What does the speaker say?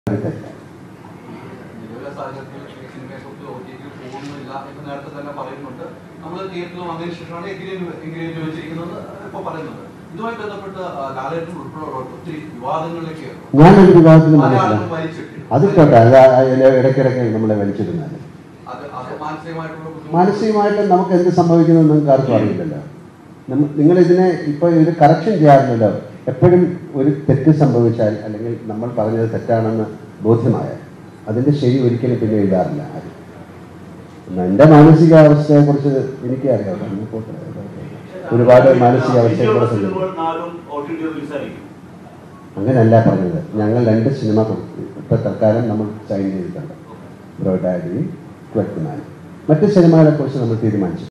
നിലവിലെ സാഹചര്യത്തിൽ ഈ സിനിമയെക്കുറിച്ച് ഒ ടി ടി പോകുന്നില്ല എന്ന് നേരത്തെ തന്നെ പറയുന്നുണ്ട് നമ്മൾ തിയേറ്ററിൽ വന്നതിന് ശേഷമാണ് എഗ്രീമെന്റ് വെച്ചിരിക്കുന്നത് ഇപ്പോൾ പറയുന്നത് ഇതുമായി ബന്ധപ്പെട്ട് ആ, ലാലേട്ടൻ ഉൾപ്പെടെയുള്ള ഒത്തിരി വിവാദങ്ങളിലേക്ക് ഞാനൊരു വിവാദത്തിന് പല മനസ്സിലായി ആളുകളും വലിച്ചിട്ടു അത് പോട്ടെ അത് അതില് ഇടയ്ക്കിടയ്ക്ക് നമ്മളെ വലിച്ചിരുന്നാൽ അത് അത് മാനസികമായിട്ടുള്ള ബുദ്ധിമുട്ട് മാനസികമായിട്ട് നമുക്ക് എന്ത് സംഭവിക്കുന്നു നിങ്ങൾക്ക് ആർക്കും അറിയില്ലല്ലോ നമ്മ- നിങ്ങൾ ഇതിനെ ഇപ്പൊ ഇത് കറക്ഷൻ ചെയ്യാറില്ലല്ലോ എപ്പോഴും ഒരു തെറ്റ് സംഭവിച്ചാൽ അല്ലെങ്കിൽ നമ്മൾ പറഞ്ഞത് തെറ്റാണെന്ന് ബോധ്യമായാൽ അതിന്റെ ശരി ഒരിക്കലും പിന്നെ എഴുതാറില്ല ആരും എന്നാ എൻ്റെ മാനസികാവസ്ഥയെ കുറിച്ച് എനിക്കറിയാം അന്ന് പോട്ടെ. ഒരുപാട് മാനസികാവസ്ഥയെ കുറിച്ച് നാലും ഒ ടി ടി റിലീസായിരിക്കും അങ്ങനെയല്ല പറഞ്ഞത് ഞങ്ങൾ രണ്ട് സിനിമ കൊടുത്തു ഇപ്പൊ തൽക്കാലം നമ്മൾ സൈൻ ചെയ്തിട്ടുണ്ട് ബ്രോ ഡാഡി ട്വൽത്ത് മാൻ മറ്റ് സിനിമകളെ കുറിച്ച് നമ്മൾ തീരുമാനിച്ചു